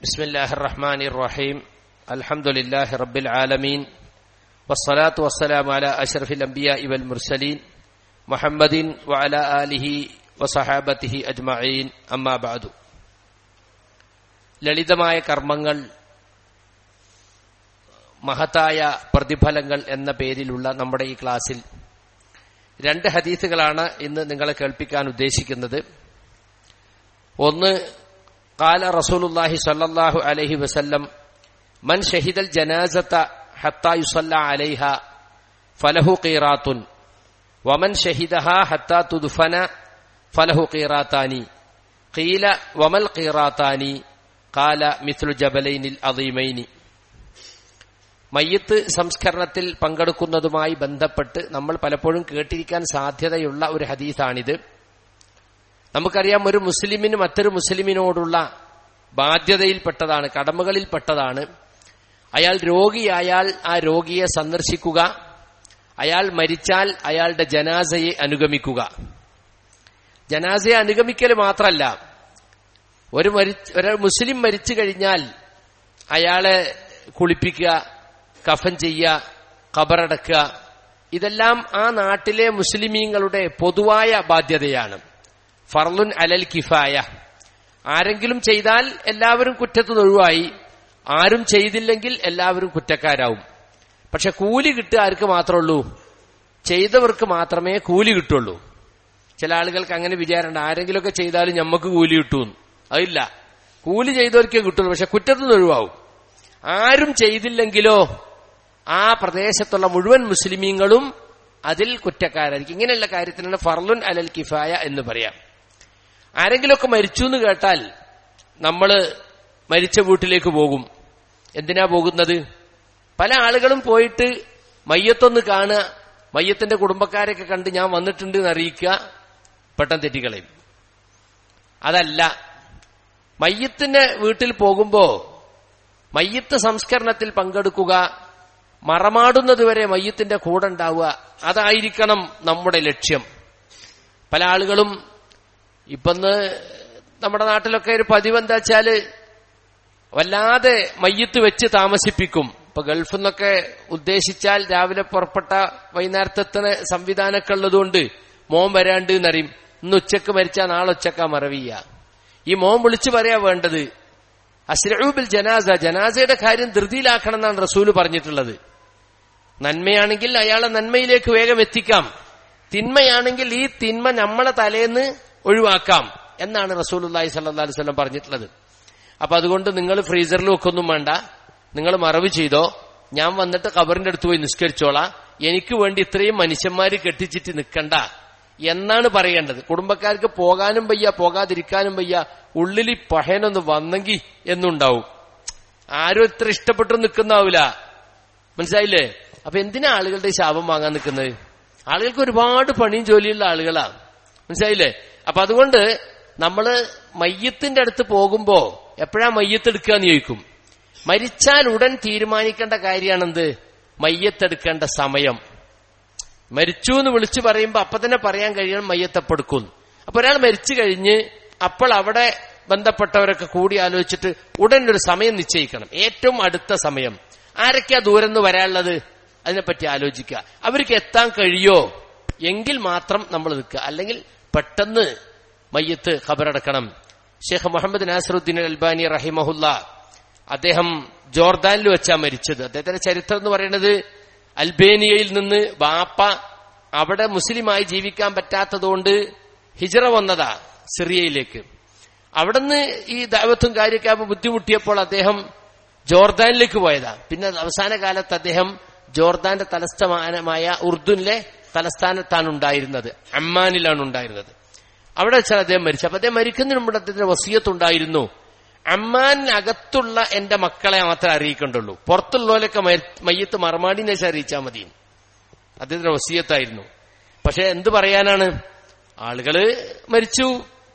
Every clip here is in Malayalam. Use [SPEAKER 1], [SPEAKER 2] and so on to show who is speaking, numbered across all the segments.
[SPEAKER 1] بسم الله الرحمن الرحيم الحمد لله رب العالمين والصلاة والسلام على أشرف الأنبياء والمرسلين محمد وعلى آله وصحابته أجمعين أما بعد ലളിതമായ കർമ്മങ്ങൾ മഹത്തായ പ്രതിഫലങ്ങൾ എന്ന പേരിലുള്ള നമ്മുടെ ഈ ക്ലാസ്സിൽ രണ്ട് ഹദീസുകളാണ് ഇന്ന് നിങ്ങളെ കേൾപ്പിക്കാൻ ഉദ്ദേശിക്കുന്നത് ഒന്ന് കാല റസൂലുല്ലാഹി സല്ലല്ലാഹു അലൈഹി വസല്ലം മൻ ഷഹിദൽ ജനാസത്ത ഹത്താ യുസല്ല അലൈഹ ഫലഹു ഖീറാത്തുൻ വമൻ ഷഹിദഹ ഹത്താ തുദ്ഫന ഫലഹു ഖീറാത്താനി ഖീല വമൽ ഖീറാത്താനി കാല മിഥ്ലു ജബലൈനിൽ അദീമൈനി മയ്യത്ത് സംസ്കരണത്തിൽ പങ്കെടുക്കുന്നതുമായി ബന്ധപ്പെട്ട് നമ്മൾ പലപ്പോഴും കേട്ടിരിക്കാൻ സാധ്യതയുള്ള ഒരു ഹദീസാണിത് നമുക്കറിയാം ഒരു മുസ്ലിമിന് മറ്റൊരു മുസ്ലിമിനോടുള്ള ബാധ്യതയിൽപ്പെട്ടതാണ് കടമകളിൽപ്പെട്ടതാണ് അയാൾ രോഗിയായാൽ ആ രോഗിയെ സന്ദർശിക്കുക അയാൾ മരിച്ചാൽ അയാളുടെ ജനാസയെ അനുഗമിക്കുക ജനാസയെ അനുഗമിക്കൽ മാത്രമല്ല ഒരു മരി ഒരു മുസ്ലിം മരിച്ചു കഴിഞ്ഞാൽ അയാളെ കുളിപ്പിക്കുക കഫൻ ചെയ്യുക കബറടക്കുക ഇതെല്ലാം ആ നാട്ടിലെ മുസ്ലിമീങ്ങളുടെ പൊതുവായ ബാധ്യതയാണ് ഫർലുൻ അലൽ കിഫായ ആരെങ്കിലും ചെയ്താൽ എല്ലാവരും കുറ്റത്ത് ഒഴിവായി ആരും ചെയ്തില്ലെങ്കിൽ എല്ലാവരും കുറ്റക്കാരാവും പക്ഷെ കൂലി കിട്ടുക ആർക്ക് മാത്രമേ ഉള്ളൂ ചെയ്തവർക്ക് മാത്രമേ കൂലി കിട്ടുള്ളൂ ചില ആളുകൾക്ക് അങ്ങനെ വിചാരമുണ്ട് ആരെങ്കിലുമൊക്കെ ചെയ്താലും ഞമ്മക്ക് കൂലി കിട്ടുമെന്ന് അതില്ല കൂലി ചെയ്തവർക്കേ കിട്ടുള്ളൂ പക്ഷെ കുറ്റത്തുനിന്ന് ഒഴിവാവും ആരും ചെയ്തില്ലെങ്കിലോ ആ പ്രദേശത്തുള്ള മുഴുവൻ മുസ്ലിമീങ്ങളും അതിൽ കുറ്റക്കാരായിരിക്കും ഇങ്ങനെയുള്ള കാര്യത്തിനാണ് ഫർലുൻ അലൽ കിഫായ എന്ന് പറയാം ആരെങ്കിലുമൊക്കെ മരിച്ചു എന്ന് കേട്ടാൽ നമ്മൾ മരിച്ച വീട്ടിലേക്ക് പോകും എന്തിനാ പോകുന്നത് പല ആളുകളും പോയിട്ട് മയ്യത്തൊന്ന് കാണുക മയ്യത്തിന്റെ കുടുംബക്കാരെയൊക്കെ കണ്ട് ഞാൻ വന്നിട്ടുണ്ട് എന്ന് അറിയിക്കുക പെട്ടെന്ന് തെറ്റിക്കളയും അതല്ല മയ്യത്തിന്റെ വീട്ടിൽ പോകുമ്പോ മയ്യത്ത് സംസ്കരണത്തിൽ പങ്കെടുക്കുക മറമാടുന്നതുവരെ മയ്യത്തിന്റെ കൂടെ ഉണ്ടാവുക അതായിരിക്കണം നമ്മുടെ ലക്ഷ്യം പല ആളുകളും ഇപ്പൊന്ന് നമ്മുടെ നാട്ടിലൊക്കെ ഒരു പതിവ് എന്താ വെച്ചാല് വല്ലാതെ മയ്യത്ത് വെച്ച് താമസിപ്പിക്കും ഇപ്പൊ ഗൾഫിൽ നിന്നൊക്കെ ഉദ്ദേശിച്ചാൽ രാവിലെ പുറപ്പെട്ട വൈകുന്നേരത്തെത്തുന്ന സംവിധാനമൊക്കെ ഉള്ളതുകൊണ്ട് മോൻ വരാണ്ട് എന്നറിയും ഇന്ന് ഉച്ചക്ക് മരിച്ചാൽ നാളെ ഉച്ചക്ക മറവിയ ഈ മോൻ വിളിച്ചു പറയാ വേണ്ടത് അസ്രൂബിൽ ജനാസ ജനാസയുടെ കാര്യം ധൃതിയിലാക്കണം എന്നാണ് റസൂല് പറഞ്ഞിട്ടുള്ളത് നന്മയാണെങ്കിൽ അയാളെ നന്മയിലേക്ക് വേഗം എത്തിക്കാം തിന്മയാണെങ്കിൽ ഈ തിന്മ നമ്മളെ തലേന്ന് ഒഴിവാക്കാം എന്നാണ് റസൂൽ അള്ളാഹി സല്ലാ അലിസ്ലം പറഞ്ഞിട്ടുള്ളത് അപ്പൊ അതുകൊണ്ട് നിങ്ങൾ ഫ്രീസറിൽ വെക്കൊന്നും വേണ്ട നിങ്ങൾ മറവ് ചെയ്തോ ഞാൻ വന്നിട്ട് കബറിന്റെ അടുത്ത് പോയി നിസ്കരിച്ചോളാം എനിക്ക് വേണ്ടി ഇത്രയും മനുഷ്യന്മാര് കെട്ടിച്ചിട്ട് നിൽക്കണ്ട എന്നാണ് പറയേണ്ടത് കുടുംബക്കാർക്ക് പോകാനും വയ്യ പോകാതിരിക്കാനും വയ്യ ഉള്ളിൽ പഹയനൊന്ന് വന്നെങ്കിൽ എന്നുണ്ടാവും ആരും ഇത്ര ഇഷ്ടപ്പെട്ടു നിൽക്കുന്നാവൂല മനസ്സിലായില്ലേ അപ്പൊ എന്തിനാ ആളുകളുടെ ശാപം വാങ്ങാൻ നിൽക്കുന്നത് ആളുകൾക്ക് ഒരുപാട് പണിയും ജോലിയുള്ള ആളുകളാ മനസ്സിലായില്ലേ അപ്പൊ അതുകൊണ്ട് നമ്മള് മയ്യത്തിന്റെ അടുത്ത് പോകുമ്പോ എപ്പോഴാ മയ്യത്തെടുക്കാന്ന് ചോദിക്കും മരിച്ചാൽ ഉടൻ തീരുമാനിക്കേണ്ട കാര്യമാണെന്ത് മയ്യത്തെടുക്കേണ്ട സമയം മരിച്ചു എന്ന് വിളിച്ചു പറയുമ്പോ അപ്പൊ തന്നെ പറയാൻ കഴിയണം മയ്യത്തെപ്പെടുക്കും അപ്പൊ ഒരാൾ മരിച്ചു കഴിഞ്ഞ് അപ്പോൾ അവിടെ ബന്ധപ്പെട്ടവരൊക്കെ കൂടി ആലോചിച്ചിട്ട് ഉടൻ ഒരു സമയം നിശ്ചയിക്കണം ഏറ്റവും അടുത്ത സമയം ആരൊക്കെയാ ദൂരം നിന്ന് വരാനുള്ളത് അതിനെപ്പറ്റി ആലോചിക്കുക അവർക്ക് എത്താൻ കഴിയോ എങ്കിൽ മാത്രം നമ്മൾ നിൽക്കുക അല്ലെങ്കിൽ പെട്ടെന്ന് മയ്യത്ത് ഖബറടക്കണം ഷെയ്ഖ് മുഹമ്മദ് നാസറുദ്ദീൻ അൽബാനി റഹിമഹുല്ല അദ്ദേഹം ജോർദാനിൽ വെച്ചാ മരിച്ചത് അദ്ദേഹത്തിന്റെ ചരിത്രം എന്ന് പറയുന്നത് അൽബേനിയയിൽ നിന്ന് ബാപ്പ അവിടെ മുസ്ലിമായി ജീവിക്കാൻ പറ്റാത്തതുകൊണ്ട് ഹിജറ വന്നതാ സിറിയയിലേക്ക് അവിടുന്ന് ഈ ദൈവത്വം കാര്യമൊക്കെ ബുദ്ധിമുട്ടിയപ്പോൾ അദ്ദേഹം ജോർദാനിലേക്ക് പോയതാ പിന്നെ അവസാന കാലത്ത് അദ്ദേഹം ജോർദാന്റെ തലസ്ഥാനമായ ഉർദുനിലെ തലസ്ഥാനത്താണ് ഉണ്ടായിരുന്നത് അമ്മാനിലാണ് ഉണ്ടായിരുന്നത് അവിടെ വെച്ചാൽ അദ്ദേഹം മരിച്ചു അപ്പൊ അദ്ദേഹം മരിക്കുന്നതിന് മുമ്പ് അദ്ദേഹത്തിന്റെ വസീയത്തുണ്ടായിരുന്നു അമ്മാനകത്തുള്ള എന്റെ മക്കളെ മാത്രമേ അറിയിക്കണ്ടുള്ളൂ പുറത്തുള്ളവരൊക്കെ മയ്യത്ത് മറമാടിനെ വെച്ചാൽ അറിയിച്ചാൽ മതി അദ്ദേഹത്തിന്റെ വസീയത്തായിരുന്നു പക്ഷെ എന്ത് പറയാനാണ് ആളുകള് മരിച്ചു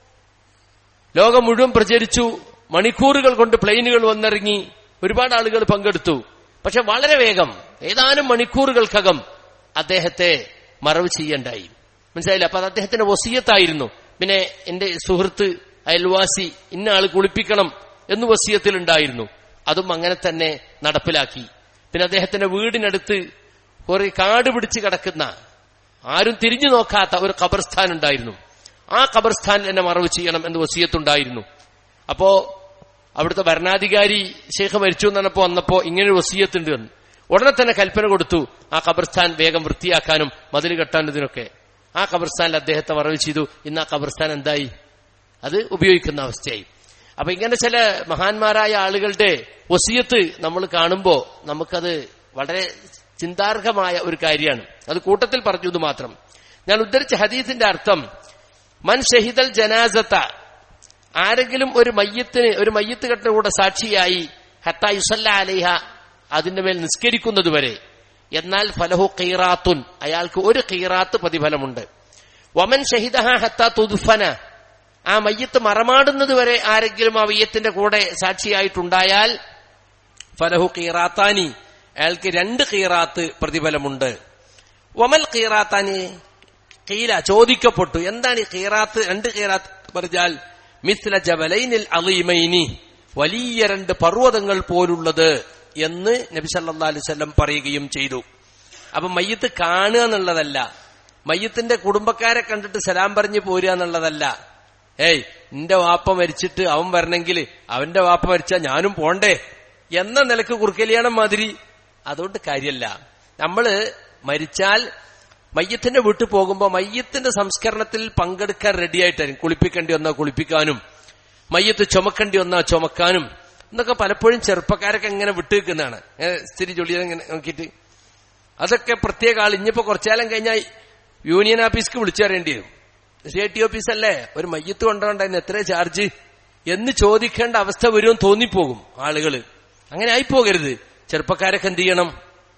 [SPEAKER 1] ലോകം മുഴുവൻ പ്രചരിച്ചു മണിക്കൂറുകൾ കൊണ്ട് പ്ലെയിനുകൾ വന്നിറങ്ങി ഒരുപാട് ആളുകൾ പങ്കെടുത്തു പക്ഷെ വളരെ വേഗം ഏതാനും മണിക്കൂറുകൾക്കകം അദ്ദേഹത്തെ മറവ് ചെയ്യണ്ടായി മനസ്സിലായില്ല അപ്പൊ അത് അദ്ദേഹത്തിന്റെ വസീയത്തായിരുന്നു പിന്നെ എന്റെ സുഹൃത്ത് അയൽവാസി ഇന്ന ആള് കുളിപ്പിക്കണം എന്ന് വസീയത്തിൽ ഉണ്ടായിരുന്നു അതും അങ്ങനെ തന്നെ നടപ്പിലാക്കി പിന്നെ അദ്ദേഹത്തിന്റെ വീടിനടുത്ത് കുറെ കാട് പിടിച്ച് കിടക്കുന്ന ആരും തിരിഞ്ഞു നോക്കാത്ത ഒരു ഖബർസ്ഥാൻ ഉണ്ടായിരുന്നു ആ ഖബർസ്ഥാൻ എന്നെ മറവ് ചെയ്യണം എന്ന് വസീയത്തുണ്ടായിരുന്നു അപ്പോ അവിടുത്തെ ഭരണാധികാരി ശേഖ് മരിച്ചു എന്ന് പറഞ്ഞപ്പോ വന്നപ്പോ ഇങ്ങനെ വസീയത്തുണ്ട് എന്ന് ഉടനെ തന്നെ കൽപ്പന കൊടുത്തു ആ ഖബർസ്ഥാൻ വേഗം വൃത്തിയാക്കാനും മതിൽ കെട്ടാനും ഇതിനൊക്കെ ആ ഖബർസ്ഥാനിൽ അദ്ദേഹത്തെ മറവ് ചെയ്തു ഇന്ന് ആ ഖബർസ്ഥാൻ എന്തായി അത് ഉപയോഗിക്കുന്ന അവസ്ഥയായി അപ്പൊ ഇങ്ങനെ ചില മഹാന്മാരായ ആളുകളുടെ വസീയത്ത് നമ്മൾ കാണുമ്പോ നമുക്കത് വളരെ ചിന്താർഹമായ ഒരു കാര്യമാണ് അത് കൂട്ടത്തിൽ പറഞ്ഞു ഇത് മാത്രം ഞാൻ ഉദ്ധരിച്ച ഹദീസിന്റെ അർത്ഥം മൻ ഷഹിദൽ ജനാസത്ത ആരെങ്കിലും ഒരു മയ്യത്തിന് ഒരു മയ്യത്ത് കെട്ടിന് കൂടെ സാക്ഷിയായി ഹത്ത യുസല്ല അലിഹ അതിന്റെ മേൽ നിസ്കരിക്കുന്നതുവരെ എന്നാൽ ഫലഹു ഖീറാത്തുൻ അയാൾക്ക് ഒരു ഖീറാത്ത് പ്രതിഫലമുണ്ട് വമൻ ഷഹിദഹ ഹത്ത തുദ്ഫന ആ മയ്യത്ത് മറമാടുന്നത് വരെ ആരെങ്കിലും ആ മയ്യത്തിന്റെ കൂടെ സാക്ഷിയായിട്ടുണ്ടായാൽ ഫലഹു ഖീറാത്താനി അയാൾക്ക് രണ്ട് ഖീറാത്ത് പ്രതിഫലമുണ്ട് വമൽ ഖീറാത്താനി ഖീല ചോദിക്കപ്പെട്ടു എന്താണ് ഈ ഖീറാത്ത് രണ്ട് ഖീറാത്ത് പറഞ്ഞാൽ മിസ്ല ജബലൈനിൽ അലീമൈനി വലിയ രണ്ട് പർവ്വതങ്ങൾ പോലുള്ളത് എന്ന് നബി സല്ലാ അലിസ്വല്ലം പറയുകയും ചെയ്തു അപ്പൊ മയ്യത്ത് കാണുക എന്നുള്ളതല്ല മയ്യത്തിന്റെ കുടുംബക്കാരെ കണ്ടിട്ട് സലാം പറഞ്ഞു പോരുക എന്നുള്ളതല്ല ഏയ് നിന്റെ വാപ്പ മരിച്ചിട്ട് അവൻ വരണമെങ്കിൽ അവന്റെ വാപ്പ മരിച്ചാൽ ഞാനും പോണ്ടേ എന്ന നിലക്ക് കുറുക്കലിയാണം മാതിരി അതുകൊണ്ട് കാര്യമല്ല നമ്മള് മരിച്ചാൽ മയ്യത്തിന്റെ വീട്ടിൽ പോകുമ്പോൾ മയ്യത്തിന്റെ സംസ്കരണത്തിൽ പങ്കെടുക്കാൻ റെഡിയായിട്ടായിരിക്കും കുളിപ്പിക്കേണ്ടി വന്നാൽ കുളിപ്പിക്കാനും മയ്യത്ത് ചുമക്കേണ്ടി വന്നാൽ ചുമക്കാനും എന്നൊക്കെ പലപ്പോഴും ചെറുപ്പക്കാരൊക്കെ ഇങ്ങനെ വിട്ടുവെക്കുന്നതാണ് സ്ഥിതി ജോലി ഇങ്ങനെ നോക്കിയിട്ട് അതൊക്കെ പ്രത്യേക ആൾ ഇനിയിപ്പോ കുറച്ചാലം കഴിഞ്ഞാൽ യൂണിയൻ ഓഫീസ്ക്ക് വിളിച്ചു തരേണ്ടി വരും സി ടി ഓഫീസ് അല്ലേ ഒരു മയ്യത്ത് കൊണ്ടുപോകണ്ടായിരുന്നു എത്ര ചാർജ് എന്ന് ചോദിക്കേണ്ട അവസ്ഥ വരുമെന്ന് തോന്നിപ്പോകും ആളുകള് അങ്ങനെ ആയിപ്പോകരുത് ചെറുപ്പക്കാരൊക്കെ എന്ത് ചെയ്യണം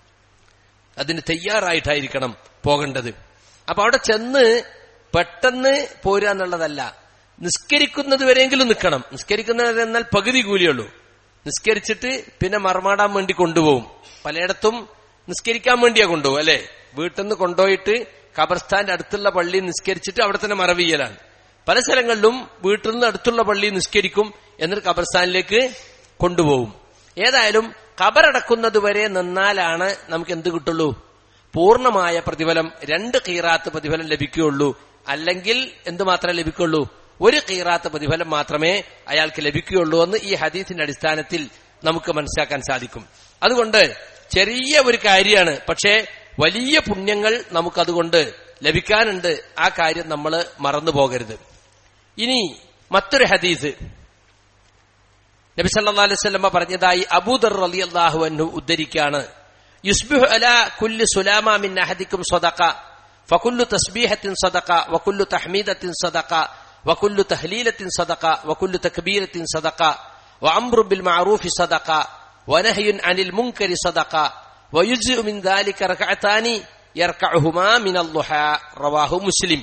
[SPEAKER 1] അതിന് തയ്യാറായിട്ടായിരിക്കണം പോകേണ്ടത് അപ്പൊ അവിടെ ചെന്ന് പെട്ടെന്ന് പോരുക എന്നുള്ളതല്ല നിസ്കരിക്കുന്നത് വരെയെങ്കിലും നിൽക്കണം നിസ്കരിക്കുന്നത് എന്നാൽ പകുതി കൂലിയുള്ളൂ നിസ്കരിച്ചിട്ട് പിന്നെ മറമാടാൻ വേണ്ടി കൊണ്ടുപോകും പലയിടത്തും നിസ്കരിക്കാൻ വേണ്ടിയാ കൊണ്ടുപോകും അല്ലെ വീട്ടിൽ നിന്ന് കൊണ്ടുപോയിട്ട് ഖബർസ്ഥാന്റെ അടുത്തുള്ള പള്ളി നിസ്കരിച്ചിട്ട് അവിടെ തന്നെ മറവ് ചെയ്യലാണ് പല സ്ഥലങ്ങളിലും വീട്ടിൽ നിന്ന് അടുത്തുള്ള പള്ളി നിസ്കരിക്കും എന്നിട്ട് ഖബർസ്ഥാനിലേക്ക് കൊണ്ടുപോകും ഏതായാലും ഖബറടക്കുന്നത് വരെ നിന്നാലാണ് നമുക്ക് എന്ത് കിട്ടുള്ളൂ പൂർണ്ണമായ പ്രതിഫലം രണ്ട് കീറാത്ത് പ്രതിഫലം ലഭിക്കുകയുള്ളൂ അല്ലെങ്കിൽ എന്ത് മാത്രമേ ലഭിക്കുള്ളൂ ഒരു കീറാത്ത് പ്രതിഫലം മാത്രമേ അയാൾക്ക് ലഭിക്കുകയുള്ളൂ എന്ന് ഈ ഹദീസിന്റെ അടിസ്ഥാനത്തിൽ നമുക്ക് മനസ്സിലാക്കാൻ സാധിക്കും അതുകൊണ്ട് ചെറിയ ഒരു കാര്യമാണ് പക്ഷേ വലിയ പുണ്യങ്ങൾ നമുക്കതുകൊണ്ട് ലഭിക്കാനുണ്ട് ആ കാര്യം നമ്മൾ മറന്നു പോകരുത് ഇനി മറ്റൊരു ഹദീസ് നബി സല്ലല്ലാഹു അലൈഹി വസല്ലമ പറഞ്ഞതായി അബൂദർ റളിയല്ലാഹു അൻഹു ഉദ്ധരിക്കാണ് യുസ്ബിഹു അലാ കുല്ലി സുലാമ മിൻ അഹദിക്കും സദഖ ഫകുല്ലു തസ്ബീഹത്തിൻ സദഖ വകുല്ലു തഹ്മീദത്തിൻ സദഖ വകുല്ലു തഹ്ലീലത്തിൻ സദഖ വകുല്ലു തക്ബീരത്തിൻ സദഖ വഅംറു ബിൽ മഅറൂഫി സദഖ വനഹ്യുൻ അനിൽ മുൻകരി സദഖ വയുജ്ഉ മിൻ ദാലിക റകഅതാനി യർകഉഹുമാ മിനൽ ളുഹാ റവാഹു മുസ്ലിം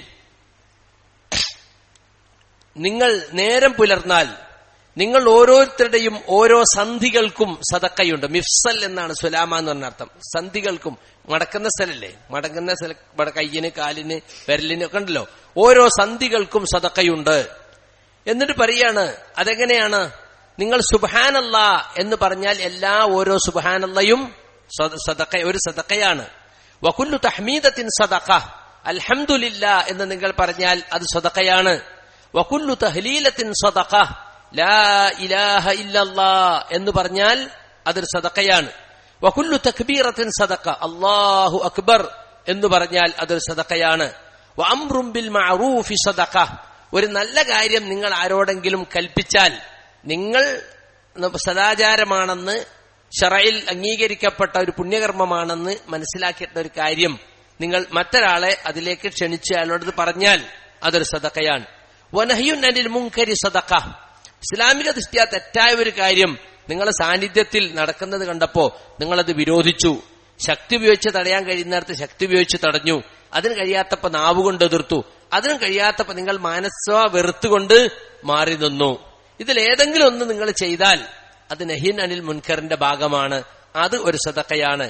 [SPEAKER 1] നിങ്ങൾ നേരം പുലർന്നാൽ നിങ്ങൾ ഓരോരുത്തരുടെയും ഓരോ സന്ധികൾക്കും സതക്കയുണ്ട് മിഫ്സൽ എന്നാണ് സുലാമ എന്ന് പറഞ്ഞ അർത്ഥം സന്ധികൾക്കും മടക്കുന്ന സ്ഥലല്ലേ മടങ്ങുന്ന സ്ഥല കയ്യിന് കാലിന് വിരലിന് ഒക്കെ ഉണ്ടല്ലോ ഓരോ സന്ധികൾക്കും സതക്കയുണ്ട് എന്നിട്ട് പറയാണ് അതെങ്ങനെയാണ് നിങ്ങൾ സുബാനല്ല എന്ന് പറഞ്ഞാൽ എല്ലാ ഓരോ സുബാനല്ലയും സതക്ക ഒരു സതക്കയാണ് വകുല്ലു തഹ്മീദത്തിൻ സദക്ക അൽഹംദുലില്ല എന്ന് നിങ്ങൾ പറഞ്ഞാൽ അത് സദക്കയാണ് വകുല്ലു തഹ്ലീലത്തിൻ സദക്ക ലാ ഇലാഹ ഇല്ലല്ലാ എന്ന് പറഞ്ഞാൽ അതൊരു സദക്കയാണ് വകുല്ലു തക്ബീറത്തിൻ സദക്ക അള്ളാഹു അക്ബർ എന്ന് പറഞ്ഞാൽ അതൊരു സദക്കയാണ് വഅംറും ബിൽ മഅറൂഫി സദക്ക ഒരു നല്ല കാര്യം നിങ്ങൾ ആരോടെങ്കിലും കൽപ്പിച്ചാൽ നിങ്ങൾ സദാചാരമാണെന്ന് ഷറയിൽ അംഗീകരിക്കപ്പെട്ട ഒരു പുണ്യകർമ്മമാണെന്ന് മനസ്സിലാക്കിയിട്ടുള്ള ഒരു കാര്യം നിങ്ങൾ മറ്റൊരാളെ അതിലേക്ക് ക്ഷണിച്ച് അയാളോട് പറഞ്ഞാൽ അതൊരു സദക്കയാണ് വനഹയുൻ അനിൽ മുങ്കരി സദക്ക ഇസ്ലാമിക ദൃഷ്ടിയ തെറ്റായ ഒരു കാര്യം നിങ്ങളെ സാന്നിധ്യത്തിൽ നടക്കുന്നത് കണ്ടപ്പോ നിങ്ങളത് വിരോധിച്ചു ശക്തി ഉപയോഗിച്ച് തടയാൻ കഴിയുന്നിടത്ത് ശക്തി ഉപയോഗിച്ച് തടഞ്ഞു അതിന് കഴിയാത്തപ്പോ നാവ് കൊണ്ട് എതിർത്തു അതിനും കഴിയാത്തപ്പോ നിങ്ങൾ മനസ്സ വെറുത്തുകൊണ്ട് മാറി നിന്നു ഇതിൽ ഏതെങ്കിലും ഒന്ന് നിങ്ങൾ ചെയ്താൽ അത് നഹീൻ അനിൽ മുൻകറിന്റെ ഭാഗമാണ് അത് ഒരു സദക്കയാണ്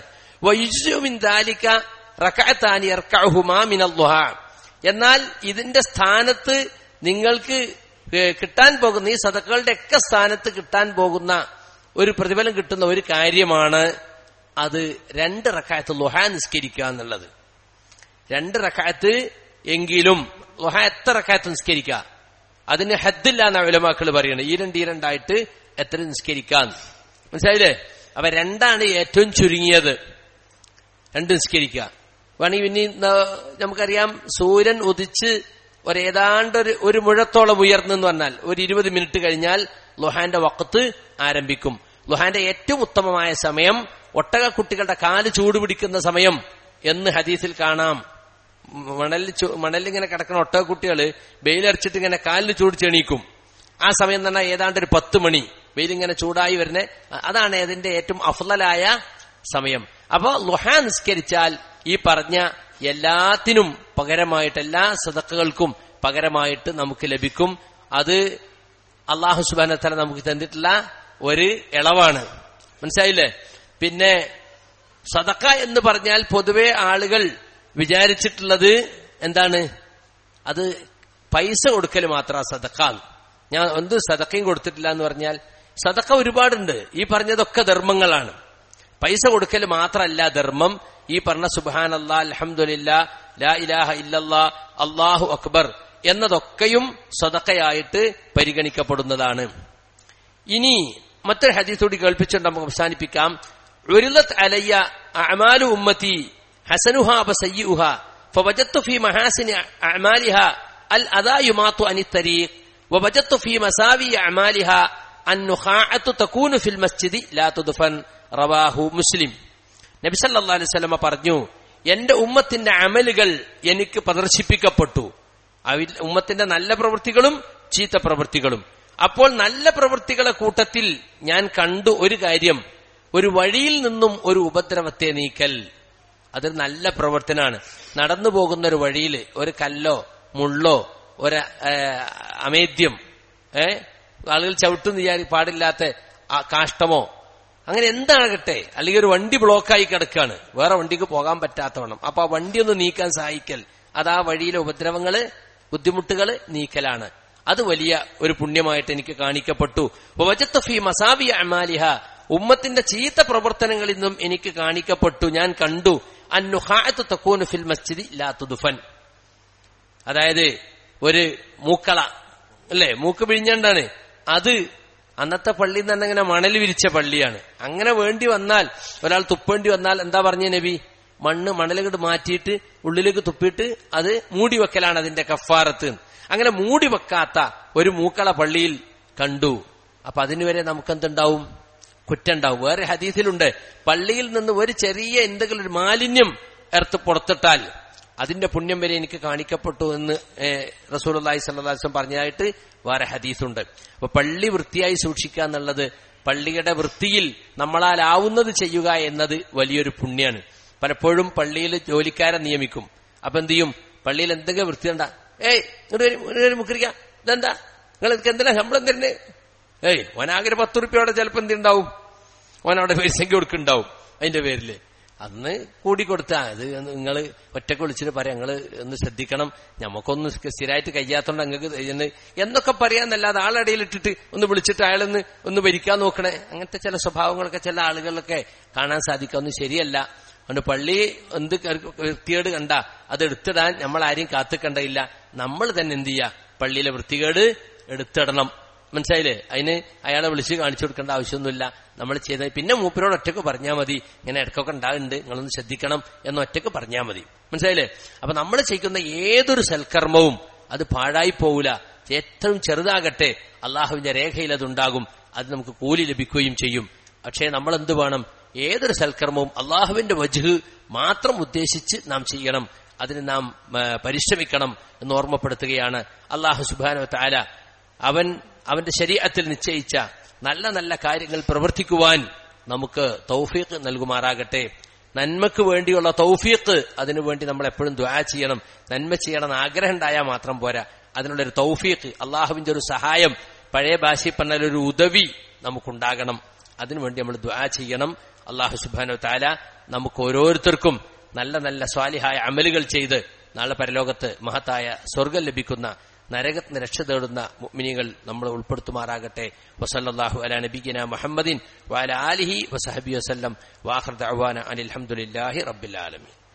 [SPEAKER 1] എന്നാൽ ഇതിന്റെ സ്ഥാനത്ത് നിങ്ങൾക്ക് ഏ, കിട്ടാൻ പോകുന്ന ഈ സദക്കകളുടെ ഒക്കെ സ്ഥാനത്ത് കിട്ടാൻ പോകുന്ന ഒരു പ്രതിഫലം കിട്ടുന്ന ഒരു കാര്യമാണ് അത് രണ്ട് റക്കായത്ത് ലുഹ നിസ്കരിക്കുക എന്നുള്ളത് രണ്ട് റക്കായത്ത് എങ്കിലും ലുഹ എത്ര റക്കായത്ത് നിസ്കരിക്കുക അതിന് ഹദ്ദില്ല എന്ന ഉലമാക്കൾ പറയുന്നത് ഈ രണ്ട് ഈ രണ്ടായിട്ട് എത്ര നിസ്കരിക്കാൻ മനസ്സിലായില്ലേ അപ്പൊ രണ്ടാണ് ഏറ്റവും ചുരുങ്ങിയത് രണ്ട് നിസ്കരിക്കുക വേണമെങ്കിൽ പിന്നെ ന- നമുക്കറിയാം സൂര്യൻ ഉദിച്ച് ഒരേതാണ്ട് ഒരു ഒരു മുഴത്തോളം ഉയർന്നെന്ന് പറഞ്ഞാൽ ഒരു ഇരുപത് മിനിറ്റ് കഴിഞ്ഞാൽ ലുഹാന്റെ വക്കത്ത് ആരംഭിക്കും ലുഹാന്റെ ഏറ്റവും ഉത്തമമായ സമയം ഒട്ടക കുട്ടികളുടെ കാല് ചൂടുപിടിക്കുന്ന സമയം എന്ന് ഹദീസിൽ കാണാം മണലിൽ ചു- മണലിങ്ങനെ കിടക്കുന്ന ഒട്ടക കുട്ടികള് വെയിലരച്ചിട്ട് ഇങ്ങനെ കാലിന് ചൂട് ചെണീക്കും ആ സമയം തന്നെ ഏതാണ്ട് ഒരു പത്ത് മണി വെയിലിങ്ങനെ ചൂടായി വരുന്ന അതാണ് അതിന്റെ ഏറ്റവും അഫ്ലലായ സമയം അപ്പോ ലുഹ നിസ്കരിച്ചാൽ ഈ പറഞ്ഞ എല്ലാത്തിനും പകരമായിട്ട് എല്ലാ സദക്കകൾക്കും പകരമായിട്ട് നമുക്ക് ലഭിക്കും അത് അള്ളാഹു സുബാനത്തല നമുക്ക് തന്നിട്ടുള്ള ഒരു ഇളവാണ് മനസ്സിലായില്ലേ പിന്നെ സദക്ക എന്ന് പറഞ്ഞാൽ പൊതുവെ ആളുകൾ വിചാരിച്ചിട്ടുള്ളത് എന്താണ് അത് പൈസ കൊടുക്കൽ മാത്രം സദക്ക ഞാൻ എന്ത് സദക്കയും കൊടുത്തിട്ടില്ല എന്ന് പറഞ്ഞാൽ സദക്ക ഒരുപാടുണ്ട് ഈ പറഞ്ഞതൊക്കെ ധർമ്മങ്ങളാണ് പൈസ കൊടുക്കൽ മാത്രമല്ല ധർമ്മം ഈ പറഞ്ഞ സുബാൻ അല്ലാ അലഹമുല്ല ലാ ഇലാഹ ഇല്ലല്ലാ അള്ളാഹു അക്ബർ എന്നതൊക്കെയും സദക്കയായിട്ട് പരിഗണിക്കപ്പെടുന്നതാണ് ഇനി മറ്റൊരു ഹദീസ് കൂടി കേൾപ്പിച്ചുകൊണ്ട് നമുക്ക് അവസാനിപ്പിക്കാം ഉരുളത്ത് അലയ്യ അമാലു ഉമ്മത്തി ഹസനുഹ ബസയ്യുഹ فوجدت في محاسن أعمالها الأذى يماط عن الطريق ووجدت في مساوي أعمالها النخاعة تكون في المسجد لا تدفن رواه مسلم നബി സല്ലല്ലാഹു അലൈഹി വസല്ലമ പറഞ്ഞു എന്റെ ഉമ്മത്തിന്റെ അമലുകൾ എനിക്ക് പ്രദർശിപ്പിക്കപ്പെട്ടു അവയിൽ ഉമ്മത്തിന്റെ നല്ല പ്രവൃത്തികളും ചീത്ത പ്രവൃത്തികളും അപ്പോൾ നല്ല പ്രവൃത്തികളെ കൂട്ടത്തിൽ ഞാൻ കണ്ടു ഒരു കാര്യം ഒരു വഴിയിൽ നിന്നും ഒരു ഉപദ്രവത്തെ നീക്കൽ അതൊരു നല്ല പ്രവർത്തനാണ് നടന്നു പോകുന്ന ഒരു വഴിയിൽ ഒരു കല്ലോ മുള്ളോ ഒരു ഏ, അമേദ്യം ഏ ആളുകൾ ചവിട്ടുന്ന വിചാരി പാടില്ലാത്ത ആ കാഷ്ടമോ അങ്ങനെ എന്താകട്ടെ അല്ലെങ്കിൽ ഒരു വണ്ടി ബ്ലോക്കായി കിടക്കാണ് വേറെ വണ്ടിക്ക് പോകാൻ പറ്റാത്തവണ്ണം അപ്പൊ ആ വണ്ടി ഒന്ന് നീക്കാൻ സഹായിക്കൽ അത് ആ വഴിയിലെ ഉപദ്രവങ്ങള് ബുദ്ധിമുട്ടുകൾ നീക്കലാണ് അത് വലിയ ഒരു പുണ്യമായിട്ട് എനിക്ക് കാണിക്കപ്പെട്ടു വജത്ത് ഫി മസാബി അമാലിഹ ഉമ്മത്തിന്റെ ചീത്ത പ്രവർത്തനങ്ങളിൽ നിന്നും എനിക്ക് കാണിക്കപ്പെട്ടു ഞാൻ കണ്ടു അന്നുഹാത്ത് തക്കൂന് ഫിൽ മസ്ജിദി ലാ തുദുഫൻ അതായത് ഒരു മൂക്കള അല്ലേ മൂക്ക് പിഴിഞ്ഞാണ്ടാണ് അത് അന്നത്തെ പള്ളി തന്നെ ഇങ്ങനെ മണൽ വിരിച്ച പള്ളിയാണ് അങ്ങനെ വേണ്ടി വന്നാൽ ഒരാൾ തുപ്പേണ്ടി വന്നാൽ എന്താ പറഞ്ഞ നബി മണ്ണ് മണലുകൊണ്ട് മാറ്റിയിട്ട് ഉള്ളിലേക്ക് തുപ്പിയിട്ട് അത് മൂടി വെക്കലാണ് അതിന്റെ കഫാറത്ത് അങ്ങനെ മൂടി വെക്കാത്ത ഒരു മൂക്കള പള്ളിയിൽ കണ്ടു അപ്പൊ അതിനുവരെ നമുക്കെന്തുണ്ടാവും കുറ്റുണ്ടാവും വേറെ ഹദീസിലുണ്ട് പള്ളിയിൽ നിന്ന് ഒരു ചെറിയ എന്തെങ്കിലും ഒരു മാലിന്യം എർത്ത് പുറത്തിട്ടാൽ അതിന്റെ പുണ്യം വരെ എനിക്ക് കാണിക്കപ്പെട്ടു എന്ന് റസൂലി സല്ലാസ്വം പറഞ്ഞതായിട്ട് വേറെ ഹദീസുണ്ട് അപ്പൊ പള്ളി വൃത്തിയായി സൂക്ഷിക്കുക എന്നുള്ളത് പള്ളിയുടെ വൃത്തിയിൽ നമ്മളാലാവുന്നത് ചെയ്യുക എന്നത് വലിയൊരു പുണ്യാണ് പലപ്പോഴും പള്ളിയിൽ ജോലിക്കാരെ നിയമിക്കും അപ്പൊ എന്ത് ചെയ്യും പള്ളിയിൽ എന്തെങ്കിലും വൃത്തിയുണ്ട ഏയ് ഇങ്ങോട്ട് വരും, ഇങ്ങോട്ട് വരും, മുക്കരിക്ക ഇതെന്താ നിങ്ങൾ എന്തിനാ ശമ്പളം തരുന്നേ ഏയ് ഓനാകെ ഒരു പത്ത് റുപ്യോടെ ചിലപ്പോ എന്തുണ്ടാവും ഓനവിടെ പൈസയ്ക്ക് കൊടുക്കുന്നുണ്ടാവും അതിന്റെ പേരില് അന്ന് കൂടി കൊടുത്താ അത് നിങ്ങൾ ഒറ്റക്ക് വിളിച്ചിട്ട് പറയാം നിങ്ങൾ ഒന്ന് ശ്രദ്ധിക്കണം ഞമ്മക്കൊന്ന് സ്ഥിരമായിട്ട് കഴിയാത്തോണ്ട് അങ്ങക്ക് എന്ന് എന്നൊക്കെ പറയാന്നല്ലാതെ ആളടിയിൽ ഇട്ടിട്ട് ഒന്ന് വിളിച്ചിട്ട് അയാളൊന്ന് ഒന്ന് ഭരിക്കാൻ നോക്കണേ അങ്ങനത്തെ ചില സ്വഭാവങ്ങളൊക്കെ ചില ആളുകളിലൊക്കെ കാണാൻ സാധിക്കുക ഒന്നും ശരിയല്ല അതുകൊണ്ട് പള്ളി എന്ത് വൃത്തികേട് കണ്ട അത് എടുത്തിടാൻ നമ്മൾ ആരെയും കാത്തുക്കണ്ടയില്ല നമ്മൾ തന്നെ എന്ത് ചെയ്യുക പള്ളിയിലെ വൃത്തികേട് എടുത്തിടണം മനസ്സിലായില്ലേ അതിന് അയാളെ വിളിച്ച് കാണിച്ചു കൊടുക്കേണ്ട ആവശ്യമൊന്നുമില്ല നമ്മൾ ചെയ്ത പിന്നെ മൂപ്പരോട് ഒറ്റക്ക് പറഞ്ഞാൽ മതി ഇങ്ങനെ ഇടയ്ക്കൊക്കെ ഉണ്ടാകുന്നുണ്ട് നിങ്ങളൊന്ന് ശ്രദ്ധിക്കണം എന്ന് ഒറ്റക്ക് പറഞ്ഞാൽ മതി മനസ്സിലായില്ലേ അപ്പൊ നമ്മൾ ചെയ്യുന്ന ഏതൊരു സൽക്കർമ്മവും അത് പാഴായി പോവില്ല ഏറ്റവും ചെറുതാകട്ടെ അള്ളാഹുവിന്റെ രേഖയിൽ അതുണ്ടാകും അത് നമുക്ക് കൂലി ലഭിക്കുകയും ചെയ്യും പക്ഷേ നമ്മൾ എന്ത് വേണം ഏതൊരു സൽക്കർമ്മവും അള്ളാഹുവിന്റെ വജുഹ് മാത്രം ഉദ്ദേശിച്ച് നാം ചെയ്യണം അതിന് നാം ആ, പരിശ്രമിക്കണം എന്ന് ഓർമ്മപ്പെടുത്തുകയാണ് അള്ളാഹു സുബാന താല അവൻ അവന്റെ ശരീരത്തിൽ നിശ്ചയിച്ച നല്ല നല്ല കാര്യങ്ങൾ പ്രവർത്തിക്കുവാൻ നമുക്ക് തൗഫീഖ് നൽകുമാറാകട്ടെ നന്മക്ക് വേണ്ടിയുള്ള തൗഫീഖ് അതിനുവേണ്ടി നമ്മൾ എപ്പോഴും ദ്വാ ചെയ്യണം നന്മ ചെയ്യണം എന്ന് ആഗ്രഹം ഉണ്ടായാൽ മാത്രം പോരാ അതിനുള്ളൊരു തൗഫീഖ് അള്ളാഹുവിന്റെ ഒരു സഹായം പഴയ ഭാഷയിൽ പറഞ്ഞാൽ ഒരു ഉദവി നമുക്കുണ്ടാകണം അതിനുവേണ്ടി നമ്മൾ ദ്വാ ചെയ്യണം അള്ളാഹു സുബാനോ താല നമുക്ക് ഓരോരുത്തർക്കും നല്ല നല്ല സ്വാലിഹായ അമലുകൾ ചെയ്ത് നാളെ പരലോകത്ത് മഹത്തായ സ്വർഗം ലഭിക്കുന്ന നരകത്തിന് രക്ഷ തേടുന്ന മുഅ്മിനീകൾ നമ്മൾ ഉൾപ്പെടുത്തുമാറാകട്ടെ വസല്ലല്ലാഹു അലാ നബിഗിന മുഹമ്മദിൻ വഅല ആലിഹി വസഹബി വസല്ലം വാഖിർ ദഅവാന അനിൽ ഹംദുലില്ലാഹി റബ്ബിൽ ആലമീൻ